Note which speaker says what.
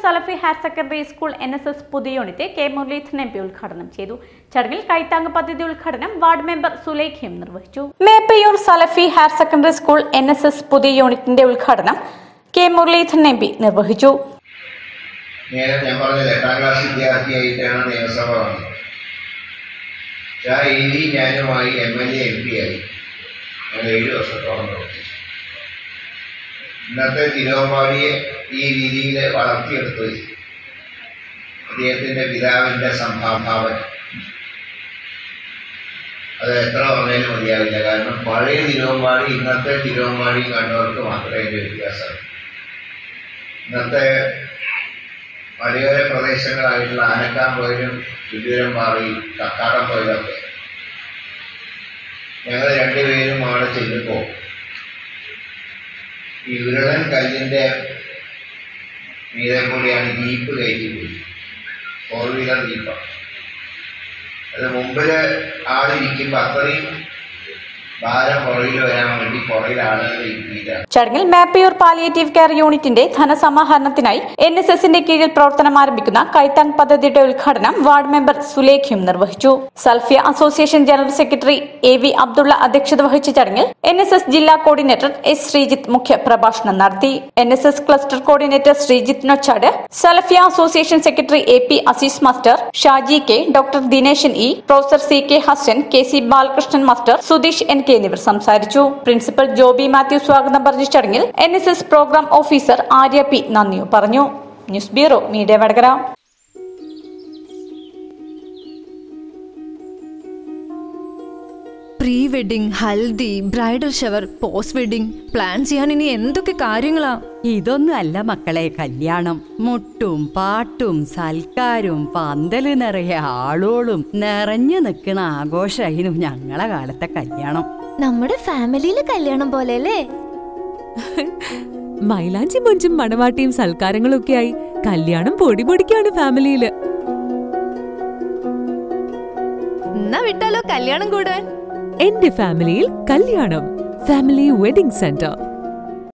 Speaker 1: സലഫി higher secondary school N S S പുതിയ unit K Muraleedharan M P ഉദ്ഘാടനം ചെയ്തു ചടങ്ങിൽ കൈത്താങ് പദ്ധതി ഉദ്ഘാടനം വാർഡ് മെമ്പർ സുലൈഖയും നിർവഹിച്ചു Meppayur Salafi higher secondary school N S S പുതിയ യൂണിറ്റിന്റെ ഉദ്ഘാടനം കെ മുരളീധരൻ എം പി നിർവഹിച്ചു
Speaker 2: നേരെ ഞാൻ പറഞ്ഞത് എട്ടാം ക്ലാസ് വിദ്യാർത്ഥിയായിട്ടാണ് നിയമസഭ വന്നത് പക്ഷേ ആ ഏരി ഞാനുമായി M L A M P ആയി ഞങ്ങൾ ഏഴ് വർഷത്തോളം പ്രവർത്തിച്ചു ഇന്നത്തെ തിരുവമ്പാടിയെ ഈ രീതിയിൽ വളർത്തിയെടുത്ത് അദ്ദേഹത്തിൻ്റെ പിതാവിൻ്റെ സംഭാവന അത് എത്ര പറഞ്ഞാലും മതിയാവില്ല കാരണം പഴയ തിരുവമ്പാടി ഇന്നത്തെ തിരുവമ്പാടി കണ്ടവർക്ക് മാത്രമേ അതിൻ്റെ വ്യത്യാസം ഇന്നത്തെ മലയോര പ്രദേശങ്ങളായിട്ടുള്ള ആനക്കാമ്പോയിലും വിദൂരം മാറി കക്കാടം പോയിലൊക്കെ ഞങ്ങൾ രണ്ടുപേരും അവിടെ ചെല്ലുമ്പോൾ ഈ ഉരുളൻ കല്ലിൻ്റെ മീതെ കൂടിയാണ് ജീപ്പ് കയറ്റി പോയി ഫോർ വീലർ ജീപ്പാണ് അത് മുമ്പിൽ ആളിരിക്കുമ്പോൾ അത്രയും ഭാരം പുറകിൽ വരാൻ വേണ്ടി പുറകിൽ ആളുകൾ ഇരുത്തിയിട്ടാണ്
Speaker 1: ചടങ്ങിൽ മേപ്പയൂർ പാലിയേറ്റീവ് കെയർ യൂണിറ്റിന്റെ ധനസമാഹരണത്തിനായി എൻ എസ് എസിന്റെ കീഴിൽ പ്രവർത്തനം ആരംഭിക്കുന്ന കൈത്താങ് പദ്ധതിയുടെ ഉദ്ഘാടനം വാർഡ് മെമ്പർ സുലേഖയും നിർവഹിച്ചു Salafiya association general secretary A V Abdullah അധ്യക്ഷത വഹിച്ച ചടങ്ങിൽ എൻ എസ് എസ് ജില്ലാ കോർഡിനേറ്റർ എസ് ശ്രീജിത്ത് മുഖ്യ പ്രഭാഷണം നടത്തി N S S cluster coordinator Sreejith Nochad Salafiya association secretary A P Azeez master Shaji K doctor Dineshan E professor C K Hassan K C Balakrishnan master Sudheesh N K എന്നിവർ സംസാരിച്ചു principal Joby Mathew സ്വാഗതം പറഞ്ഞ ചടങ്ങിൽ N S S programme officer Arya P നന്ദി പറഞ്ഞു news bureau media Vadakara
Speaker 3: pre wedding haldi bridal shower post wedding plan ചെയ്യാൻ ഇനി എന്തൊക്കെ കാര്യങ്ങളാ
Speaker 4: ഇതൊന്നും അല്ല മക്കളെ കല്യാണം മുട്ടും പാട്ടും സൽക്കാരും പന്തല് നിറയെ ആളോളും നിറഞ്ഞു നിൽക്കുന്ന ആഘോഷമായിരുന്നു ഞങ്ങളെ കാലത്തെ കല്യാണം
Speaker 5: നമ്മുടെ ഫാമിലിയിലെ കല്യാണം പോലെ അല്ലേ
Speaker 6: മൈലാഞ്ചി മൊഞ്ചും മണവാട്ടിയും സൽക്കാരങ്ങളും ഒക്കെയായി കല്യാണം പൊടി പൊടിക്കാണ് ഫാമിലിയില്
Speaker 3: എന്നാ വിട്ടാലോ കല്യാണം കൂടാൻ
Speaker 6: എന്റെ ഫാമിലിയിൽ കല്യാണം ഫാമിലി വെഡിംഗ് സെന്റർ